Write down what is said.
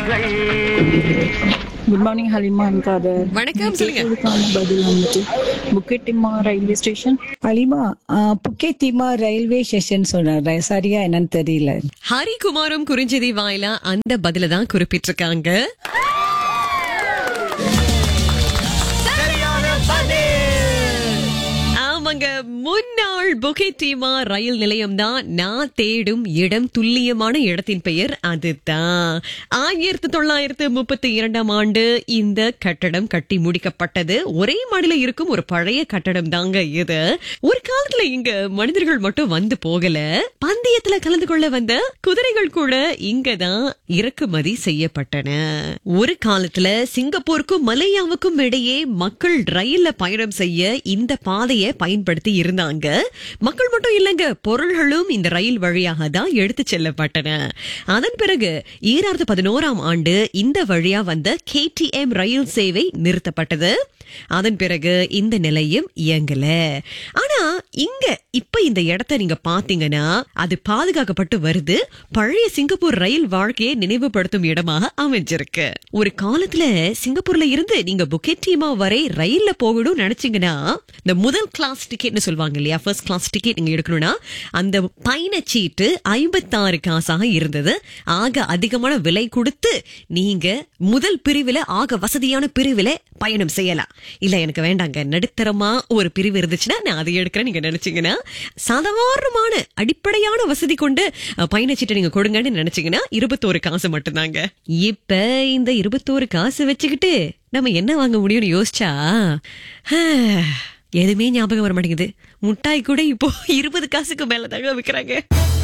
good morning Halima Kader வணக்கம் சொல்லுங்க இதுக்கான பதில் வந்துட்டு புக்கெட்டிமா ரயில்வே ஸ்டேஷன் அலிமா புக்கேத்திமா ரயில்வே ஸ்டேஷன் சொன்னார் சரியா என்னன்னு தெரியல ஹரிகுமாரும் குறிஞ்சதி வாயிலா அந்த பதில தான் குறிப்பிட்டிருக்காங்க ஆமாங்க முன்னாள் புகேட்டிமா ரயில் நிலையம் தான் நான் தேடும் இடம் துல்லியமான இடத்தின் பெயர் அதுதான் ஆயிரத்தி தொள்ளாயிரத்து முப்பத்தி இரண்டாம் ஆண்டு இந்த கட்டடம் கட்டி முடிக்கப்பட்டது ஒரே மாடியில இருக்கும் ஒரு பழைய கட்டடம் தாங்க இது ஒரு காலத்துல இங்க மனிதர்கள் மட்டும் வந்து போகல பந்தயத்துல கலந்து கொள்ள வந்த குதிரைகள் கூட இங்கதான் இறக்குமதி செய்யப்பட்டன ஒரு காலத்துல சிங்கப்பூருக்கும் மலேயாவுக்கும் இடையே மக்கள் ரயில்ல பயணம் செய்ய இந்த பாதையை பயன்படுத்தி இருந்தாங்க மக்கள் மட்டும் இல்லைங்க பொருள்களும் இந்த ரயில் வழியாக தான் எடுத்து செல்லப்பட்டன அதன் பிறகு ஈராயிரத்து பதினோராம் ஆண்டு இந்த வழியா வந்த கேடிஎம் ரயில் சேவை நிறுத்தப்பட்டது அதன் பிறகு இந்த நிலையம் இயங்கல ஆனா இங்க இப்ப இந்த இடத்த நீங்க பாத்தீங்கன்னா அது பாதுகாக்கப்பட்டு வருது பழைய சிங்கப்பூர் ரயில் வாழ்க்கையை நினைவுபடுத்தும் இடமாக அமைஞ்சிருக்கு ஒரு காலத்துல சிங்கப்பூர்ல இருந்து நீங்க புக்கெட்டிமா வரை ரயில்ல போகணும்னு நினைச்சீங்கன்னா இந்த முதல் கிளாஸ் டிக்கெட்னு சொல்லுவாங்க இல்லையா ஃபர்ஸ்ட் கிளாஸ் டிக்கெட் நீங்க எடுக்கணும்னா அந்த பயணச்சீட்டு ஐம்பத்தாறு காசாக இருந்தது ஆக அதிகமான விலை கொடுத்து நீங்க முதல் பிரிவுல ஆக வசதியான பிரிவுல பயணம் செய்யலாம் இல்ல எனக்கு வேண்டாங்க நடுத்தரமா ஒரு பிரிவு இருந்துச்சுன்னா நான் அதை எடுக்கிறேன் நீங்க நினைச்சீங்கன்னா சாதாரணமான அடிப்படையான வசதி கொண்டு அஹ், பயணச்சீட்டை நீங்க கொடுங்கன்னு நினைச்சீங்கன்னா இருபத்தோரு காசு மட்டும்தாங்க இப்ப இந்த இருபத்தோரு காசு வச்சுக்கிட்டு நம்ம என்ன வாங்க முடியும்னு யோசிச்சா எதுவுமே ஞாபகம் வர மாட்டேங்குது முட்டாய் கூட இப்போ இருபது காசுக்கு மேல தாங்க விக்கிறாங்க